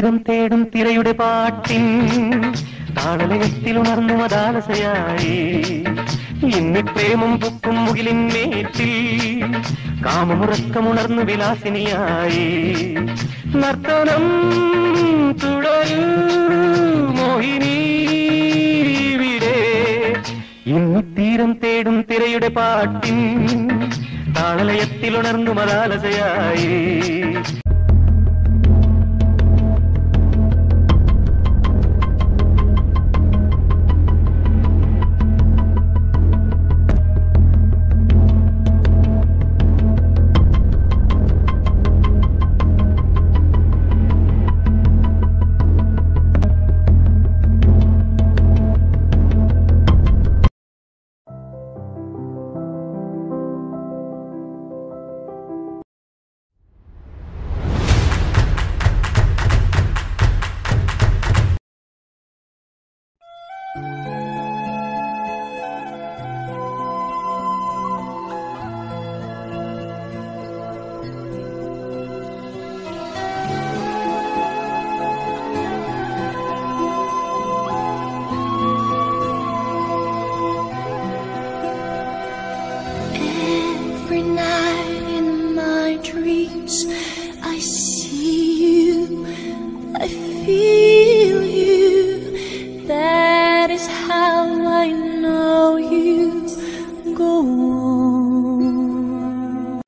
തീരം തേടും തിരയുടെ പാട്ടിൻ താളലയത്തിൽ ഉണർന്നു മതാലസയായി ഇന്ന് പ്രേമം പൊക്കും മുകിലിൻ മേറ്റിൽ കാമമുറക്കമുണർന്നു വിലാസിനിയായി നർത്തനം തുടരൂ മോഹിനി ഇവിടെ ഇന്ന് തീരം തേടും തിരയുടെ പാട്ടിൻ താളലയത്തിൽ ഉണർന്നു മതാലസയായി Every night in my dreams, I see you, I feel you. That is how I know you. Go on.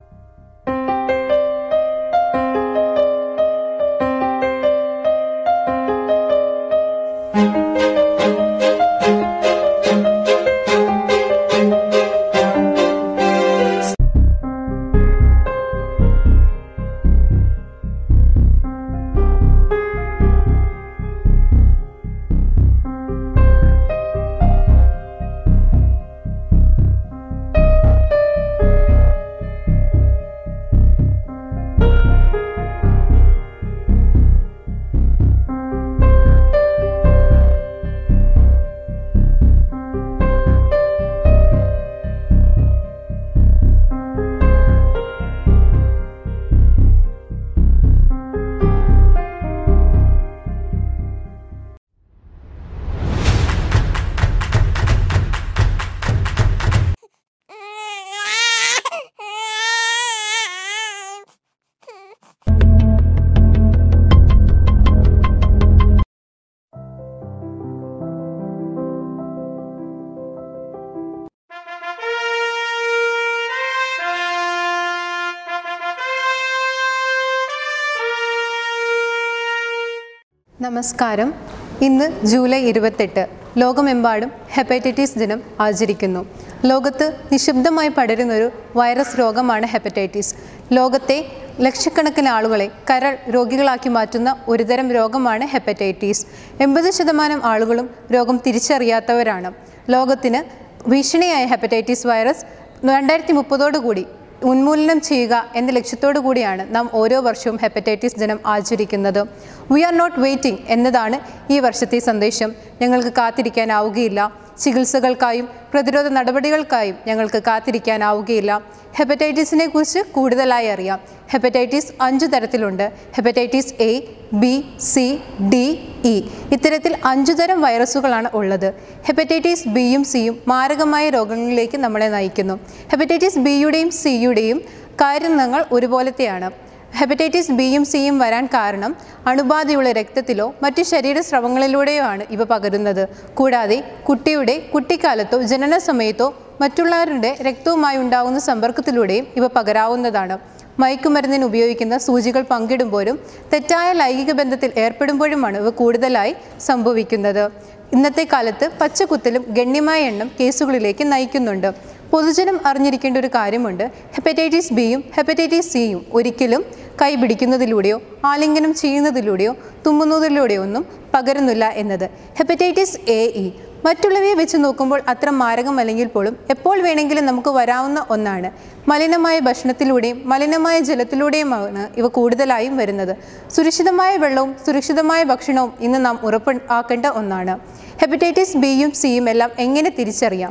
നമസ്കാരം ഇന്ന് ജൂലൈ ഇരുപത്തെട്ട് ലോകമെമ്പാടും ഹെപ്പറ്റൈറ്റിസ് ദിനം ആചരിക്കുന്നു ലോകത്ത് നിശബ്ദമായി പടരുന്നൊരു വൈറസ് രോഗമാണ് ഹെപ്പറ്റൈറ്റിസ് ലോകത്തെ ലക്ഷക്കണക്കിന് ആളുകളെ കരൾ രോഗികളാക്കി മാറ്റുന്ന ഒരുതരം രോഗമാണ് ഹെപ്പറ്റൈറ്റിസ് എൺപത് ശതമാനം ആളുകളും രോഗം തിരിച്ചറിയാത്തവരാണ് ലോകത്തിന് ഭീഷണിയായ ഹെപ്പറ്റൈറ്റിസ് വൈറസ് രണ്ടായിരത്തി മുപ്പതോടുകൂടി ഉന്മൂലനം ചെയ്യുക എന്ന ലക്ഷ്യത്തോടു കൂടിയാണ് നാം ഓരോ വർഷവും ഹെപ്പറ്റൈറ്റിസ് ദിനം ആചരിക്കുന്നത് വി ആർ നോട്ട് വെയിറ്റിംഗ് എന്നതാണ് ഈ വർഷത്തെ സന്ദേശം ഞങ്ങൾക്ക് കാത്തിരിക്കാനാവുകയില്ല ചികിത്സകൾക്കായും പ്രതിരോധ നടപടികൾക്കായും ഞങ്ങൾക്ക് കാത്തിരിക്കാനാവുകയില്ല ഹെപ്പറ്റൈറ്റിസിനെ കുറിച്ച് കൂടുതലായി അറിയാം ഹെപ്പറ്റൈറ്റിസ് അഞ്ചു തരത്തിലുണ്ട് hepatitis A B C D E ഇത്തരത്തിൽ അഞ്ചു തരം വൈറസുകളാണ് ഉള്ളത് ഹെപ്പറ്റൈറ്റിസ് ബിയും സിയും മാരകമായ രോഗങ്ങളിലേക്ക് നമ്മളെ നയിക്കുന്നു ഹെപ്പറ്റൈറ്റിസ് ബിയുടെയും സിയുടെയും കാരണങ്ങൾ ഒരുപോലത്തെയാണ് ഹെപ്പറ്റൈറ്റിസ് ബിയും സിയും വരാൻ കാരണം അണുബാധയുള്ള രക്തത്തിലോ മറ്റു ശരീര സ്രവങ്ങളിലൂടെയോ ആണ് ഇവ പകരുന്നത് കൂടാതെ കുട്ടിയുടെ കുട്ടിക്കാലത്തോ ജനന സമയത്തോ മറ്റുള്ളവരുടെ രക്തവുമായി ഉണ്ടാകുന്ന സമ്പർക്കത്തിലൂടെയും ഇവ പകരാവുന്നതാണ് മയക്കുമരുന്നിന് ഉപയോഗിക്കുന്ന സൂചികൾ പങ്കിടുമ്പോഴും തെറ്റായ ലൈംഗിക ബന്ധത്തിൽ ഏർപ്പെടുമ്പോഴുമാണ് ഇവ കൂടുതലായി സംഭവിക്കുന്നത് ഇന്നത്തെ കാലത്ത് പച്ചക്കുത്തലും ഗണ്യമായ എണ്ണം കേസുകളിലേക്ക് നയിക്കുന്നുണ്ട് പൊതുജനം അറിഞ്ഞിരിക്കേണ്ട ഒരു കാര്യമുണ്ട് ഹെപ്പറ്റൈറ്റിസ് ബിയും ഹെപ്പറ്റൈറ്റിസ് സിയും ഒരിക്കലും കൈ പിടിക്കുന്നതിലൂടെയോ ആലിംഗനം ചെയ്യുന്നതിലൂടെയോ തുമ്മുന്നതിലൂടെയോ ഒന്നും പകരുന്നില്ല എന്നത് ഹെപ്പറ്റൈറ്റിസ് എ ഇ മറ്റുള്ളവയെ വെച്ച് നോക്കുമ്പോൾ അത്ര മാരകമല്ലെങ്കിൽ പോലും എപ്പോൾ വേണമെങ്കിലും നമുക്ക് വരാവുന്ന ഒന്നാണ് മലിനമായ ഭക്ഷണത്തിലൂടെയും മലിനമായ ജലത്തിലൂടെയുമാണ് ഇവ കൂടുതലായും വരുന്നത് സുരക്ഷിതമായ വെള്ളവും സുരക്ഷിതമായ ഭക്ഷണവും ഇന്ന് നാം ഉറപ്പ് ആക്കേണ്ട ഒന്നാണ് ഹെപ്പറ്റൈറ്റിസ് ബിയും സിയും എല്ലാം എങ്ങനെ തിരിച്ചറിയാം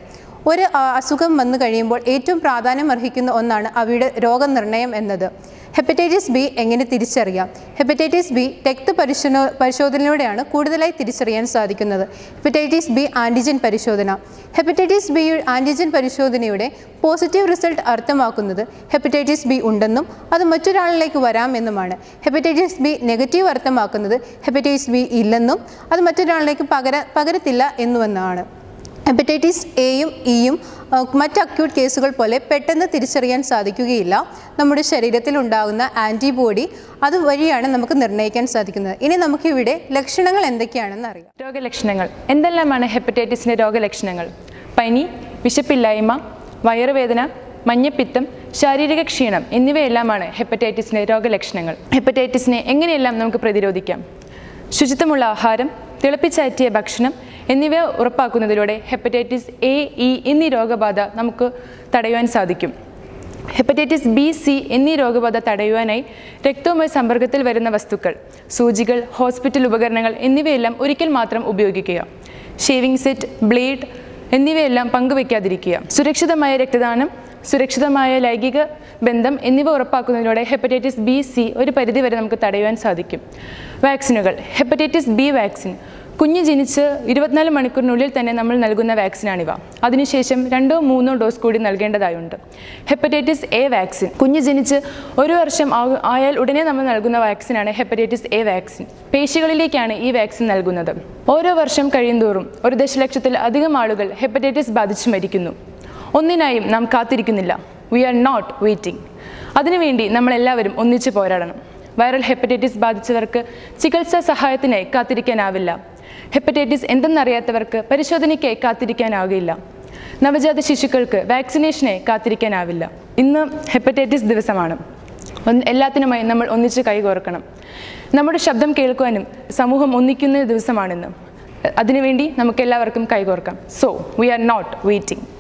ഒരു ആ, അസുഖം വന്നു കഴിയുമ്പോൾ ഏറ്റവും പ്രാധാന്യം അർഹിക്കുന്ന ഒന്നാണ് അവയുടെ രോഗനിർണയം എന്നത് ഹെപ്പറ്റൈറ്റിസ് ബി എങ്ങനെ തിരിച്ചറിയാം ഹെപ്പറ്റൈറ്റിസ് ബി രക്തപരിശോധന പരിശോധനയിലൂടെയാണ് കൂടുതലായി തിരിച്ചറിയാൻ സാധിക്കുന്നത് ഹെപ്പറ്റൈറ്റിസ് ബി ആൻറ്റിജൻ പരിശോധന ഹെപ്പറ്റൈറ്റിസ് ബി ആൻറ്റിജൻ പരിശോധനയുടെ പോസിറ്റീവ് റിസൾട്ട് അർത്ഥമാക്കുന്നത് ഹെപ്പറ്റൈറ്റിസ് ബി ഉണ്ടെന്നും അത് മറ്റൊരാളിലേക്ക് വരാമെന്നുമാണ് ഹെപ്പറ്റൈറ്റിസ് ബി നെഗറ്റീവ് അർത്ഥമാക്കുന്നത് ഹെപ്പറ്റൈറ്റിസ് ബി ഇല്ലെന്നും അത് മറ്റൊരാളിലേക്ക് പകര പകരത്തില്ല എന്നുമെന്നാണ് ഹെപ്പറ്റൈറ്റിസ് എയും ഇയും മറ്റ് അക്യൂട്ട് കേസുകൾ പോലെ പെട്ടെന്ന് തിരിച്ചറിയാൻ സാധിക്കുകയില്ല നമ്മുടെ ശരീരത്തിൽ ഉണ്ടാകുന്ന ആൻറ്റിബോഡി അതുവഴിയാണ് നമുക്ക് നിർണ്ണയിക്കാൻ സാധിക്കുന്നത് ഇനി നമുക്കിവിടെ ലക്ഷണങ്ങൾ എന്തൊക്കെയാണെന്ന് അറിയാം രോഗലക്ഷണങ്ങൾ എന്തെല്ലാമാണ് ഹെപ്പറ്റൈറ്റിസിൻ്റെ രോഗലക്ഷണങ്ങൾ പനി വിശപ്പില്ലായ്മ വയറുവേദന മഞ്ഞപ്പിത്തം ശാരീരിക ക്ഷീണം എന്നിവയെല്ലാമാണ് ഹെപ്പറ്റൈറ്റിസിൻ്റെ രോഗലക്ഷണങ്ങൾ ഹെപ്പറ്റൈറ്റിസിനെ എങ്ങനെയെല്ലാം നമുക്ക് പ്രതിരോധിക്കാം ശുചിത്വമുള്ള ആഹാരം തിളപ്പിച്ചാറ്റിയ ഭക്ഷണം എന്നിവ ഉറപ്പാക്കുന്നതിലൂടെ ഹെപ്പറ്റൈറ്റിസ് എ ഇ എന്നീ രോഗബാധ നമുക്ക് തടയുവാൻ സാധിക്കും ഹെപ്പറ്റൈറ്റിസ് ബി സി എന്നീ രോഗബാധ തടയുവാനായി രക്തവുമായി സമ്പർക്കത്തിൽ വരുന്ന വസ്തുക്കൾ സൂചികൾ ഹോസ്പിറ്റൽ ഉപകരണങ്ങൾ എന്നിവയെല്ലാം ഒരിക്കൽ മാത്രം ഉപയോഗിക്കുക ഷേവിംഗ് സെറ്റ് ബ്ലേഡ് എന്നിവയെല്ലാം പങ്കുവയ്ക്കാതിരിക്കുക സുരക്ഷിതമായ രക്തദാനം സുരക്ഷിതമായ ലൈംഗിക ബന്ധം എന്നിവ ഉറപ്പാക്കുന്നതിലൂടെ ഹെപ്പറ്റൈറ്റിസ് ബി സി ഒരു പരിധിവരെ നമുക്ക് തടയുവാൻ സാധിക്കും വാക്സിനുകൾ ഹെപ്പറ്റൈറ്റിസ് ബി വാക്സിൻ കുഞ്ഞ് ജനിച്ച് ഇരുപത്തിനാല് മണിക്കൂറിനുള്ളിൽ തന്നെ നമ്മൾ നൽകുന്ന വാക്സിനാണിവ അതിനുശേഷം രണ്ടോ മൂന്നോ ഡോസ് കൂടി നൽകേണ്ടതായുണ്ട് ഹെപ്പറ്റൈറ്റിസ് എ വാക്സിൻ കുഞ്ഞ് ജനിച്ച് ഒരു വർഷം ആ- ആയാൽ ഉടനെ നമ്മൾ നൽകുന്ന വാക്സിനാണ് ഹെപ്പറ്റൈറ്റിസ് എ വാക്സിൻ പേശികളിലേക്കാണ് ഈ വാക്സിൻ നൽകുന്നത് ഓരോ വർഷം കഴിയുന്തോറും ഒരു ദശലക്ഷത്തിൽ അധികം ആളുകൾ ഹെപ്പറ്റൈറ്റിസ് ബാധിച്ച് മരിക്കുന്നു ഒന്നിനായും നാം കാത്തിരിക്കുന്നില്ല വി ആർ നോട്ട് വെയിറ്റിംഗ് അതിനുവേണ്ടി നമ്മളെല്ലാവരും ഒന്നിച്ചു പോരാടണം വൈറൽ ഹെപ്പറ്റൈറ്റിസ് ബാധിച്ചവർക്ക് ചികിത്സാ സഹായത്തിനായി കാത്തിരിക്കാനാവില്ല ഹെപ്പറ്റൈറ്റിസ് എന്തെന്നറിയാത്തവർക്ക് പരിശോധനയ്ക്കായി കാത്തിരിക്കാനാകില്ല നവജാത ശിശുക്കൾക്ക് വാക്സിനേഷനായി കാത്തിരിക്കാനാവില്ല ഇന്ന് ഹെപ്പറ്റൈറ്റിസ് ദിവസമാണ് ഒന്ന് എല്ലാത്തിനുമായി നമ്മൾ ഒന്നിച്ച് കൈകോർക്കണം നമ്മുടെ ശബ്ദം കേൾക്കുവാനും സമൂഹം ഒന്നിക്കുന്ന ദിവസമാണിന്ന് അതിനുവേണ്ടി നമുക്കെല്ലാവർക്കും കൈകോർക്കാം so we are not waiting